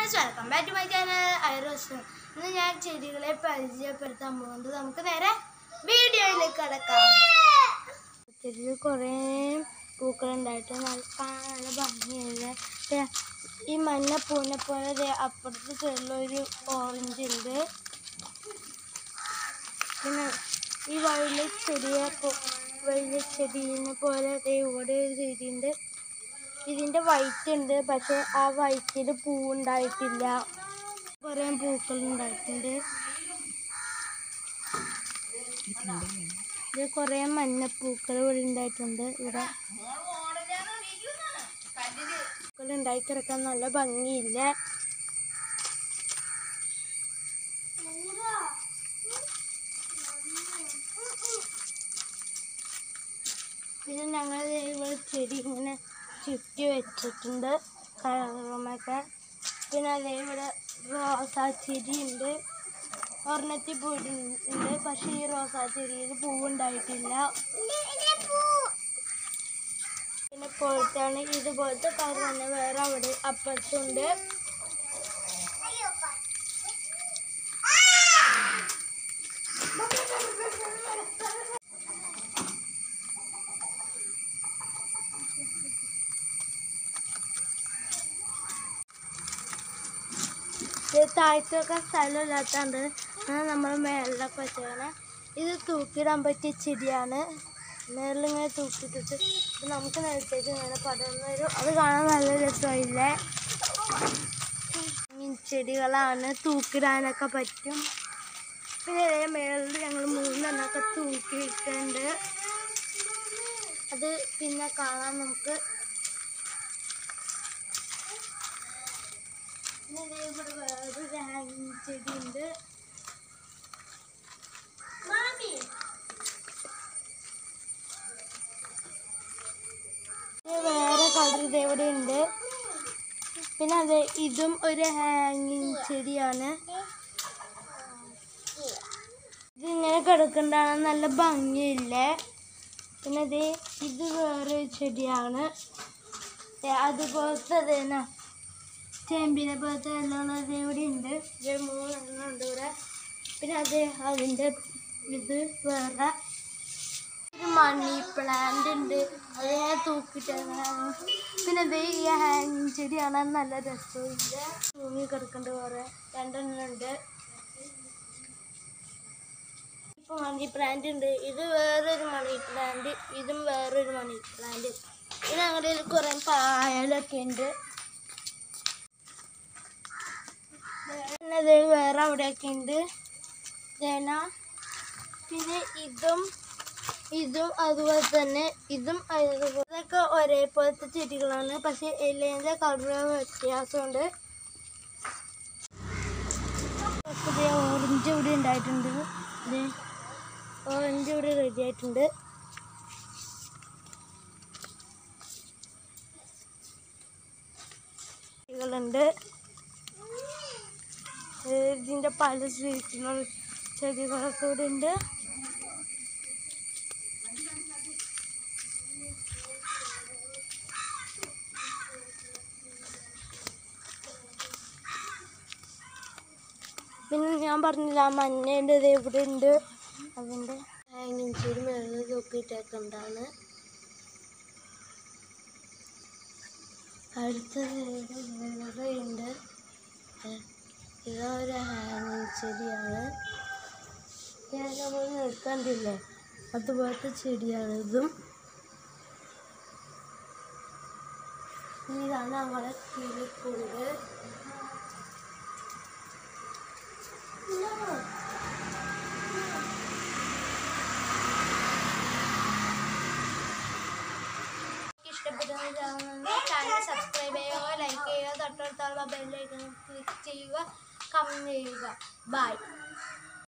friends welcome back to my channel ഐറോസ് ഇന്ന് ഞാൻ ചെടികളെ പരിചയപ്പെടുത്താൻ പോകുന്നത് നമുക്ക് നേരെ വീഡിയോയിലേക്ക് കടക്കാം ചെടിയിൽ കുറേ പൂക്കളുണ്ടായിട്ട് നല്ല കാണാൻ നല്ല ഭംഗിയുണ്ട് പിന്നെ ഈ മഞ്ഞ പൂനെ പോലെ ദേ അപ്പുറത്ത് സൈഡിൽ ഒരു ഓറഞ്ച് ഉണ്ട് പിന്നെ ഈ വയലിൽ ചെടിയെ വലിയ ചെടീനെ പോലെ ദേ ഇവിടെ ഒരു ചെടിയുണ്ട് ഇതിന്റെ വൈറ്റ് ഉണ്ട് പക്ഷെ ആ വൈറ്റിൽ പൂവുണ്ടായിട്ടില്ല കുറേ പൂക്കൾ ഉണ്ടായിട്ടുണ്ട് ഇത് കുറേ മഞ്ഞപ്പൂക്കൾ ഇവിടെ ഉണ്ടായിട്ടുണ്ട് ഇവിടെ പൂക്കൾ ഉണ്ടായി കിടക്കാൻ നല്ല ഭംഗിയില്ല പിന്നെ ഞങ്ങൾ ഇവിടെ ചെടി ഇങ്ങനെ ചുറ്റി വെച്ചിട്ടുണ്ട് കളറുമൊക്കെ പിന്നെ അതേ ഇവിടെ റോസാ ചെടി ഉണ്ട് ഒരെണ്ണത്തിൽ പൂവുണ്ട് പക്ഷെ ഈ റോസാ ചെടിയിൽ പൂവുണ്ടായിട്ടില്ല പിന്നെ പോലത്താണ് ഇതുപോലത്തെ കളർ തന്നെ വേറെ അവിടെ അപ്പുറത്തുണ്ട് ഇത് താഴത്തൊക്കെ സ്ഥലമില്ലാത്തതുകൊണ്ട് നമ്മൾ മേളിലൊക്കെ വെച്ചേക്കണേ ഇത് തൂക്കിയിടാൻ പറ്റിയ ചെടിയാണ് മേളിലിങ്ങനെ തൂക്കിയിട്ടിട്ട് ഇത് നമുക്ക് നിലത്തേക്ക് ഇങ്ങനെ പടർന്നു വരും അത് കാണാൻ നല്ല രസമില്ലേ ഈ ചെടികളാണ് തൂക്കിടാനൊക്കെ പറ്റും പിന്നെ ഇതേ മേളിൽ ഞങ്ങൾ മൂന്നെണ്ണമൊക്കെ തൂക്കിയിട്ടുണ്ട് അത് പിന്നെ കാണാൻ നമുക്ക് പിന്നെ ദേ ഇവിടെ വേറൊരു ഹാങ്ങിങ് ചെടി ഉണ്ട് വേറെ കളർ ഇത് ഇവിടെ ഉണ്ട് പിന്നെ അതെ ഇതും ഒരു ഹാങ്ങിങ് ചെടിയാണ് ഇതിങ്ങനെ കിടക്കണ്ടാണ് നല്ല ഭംഗിയില്ലേ പിന്നെ അത് ഇത് വേറെ ചെടിയാണ് ദേ അതുപോലത്തെ തന്നെ ചേമ്പിനെ പോലത്തെ എല്ലാം ഇവിടെ ഉണ്ട് ഇത് മൂന്നെണ്ണം ഉണ്ട് ഇവിടെ പിന്നെ അത് അതിൻ്റെ ഇത് വേറെ ഒരു മണി പ്ലാന്റ് ഉണ്ട് അത് ഞാൻ തൂക്കിട്ടാണ് പിന്നെ ഇത് ഈ ഹാങ്ങിങ് ചെടി കാണാൻ നല്ല രസമില്ല തൂങ്ങി കിടക്കുന്നുണ്ട് കുറേ രണ്ടെണ്ണം ഉണ്ട് ഇപ്പൊ മണി പ്ലാന്റ് ഉണ്ട് ഇത് വേറൊരു മണി പ്ലാന്റ് ഇതും വേറൊരു മണി പ്ലാന്റ് പിന്നെ അങ്ങനെ കുറേ പായലൊക്കെ ഉണ്ട് പിന്നെ ദേ വേറെ അവിടെയൊക്കെ ഉണ്ട് തേന പിന്നെ ഇതും ഇതും അതുപോലെ തന്നെ ഇതും അതുപോലെ ഇതൊക്കെ ഒരേപോലത്തെ ചെടികളാണ് പക്ഷെ ഇലേൻ്റെ കളർ വ്യത്യാസമുണ്ട് ഓറഞ്ച് ഇവിടെ ഉണ്ടായിട്ടുണ്ട് ദേ ഓറഞ്ച് ഇവിടെ റെഡി ആയിട്ടുണ്ട് ചെടികളുണ്ട് ഇതിൻ്റെ പല സൈസിലുള്ള ചെടികളൊക്കെ ഇവിടെ ഉണ്ട് പിന്നെ ഞാൻ പറഞ്ഞില്ല ആ മഞ്ഞേൻ്റെ ഇത് ഇവിടെ ഉണ്ട് അതിൻ്റെ ഹാങ്ങിങ് ചെടി മേളിൽ തൂക്കിയിട്ടേക്കുണ്ടാണ് അടുത്തത് വേറെ ഉണ്ട് ഇതൊരു ഹാങ്ങിങ് ചെടിയാണ് ഞാൻ നമ്മൾ നിൽക്കണ്ടില്ലേ അതുപോലത്തെ ചെടിയാണ് ഇതും ഇതാണ് നമ്മളെ കിളിക്കൂട് ഇഷ്ടപ്പെട്ടെന്ന് ചാനൽ സബ്സ്ക്രൈബ് ചെയ്യുക ലൈക്ക് ചെയ്യുക തൊട്ടടുത്തുള്ള ബെല്ലൈക്കൺ ക്ലിക്ക് ചെയ്യുക കമൻറ്റ് ചെയ്യുക ബൈ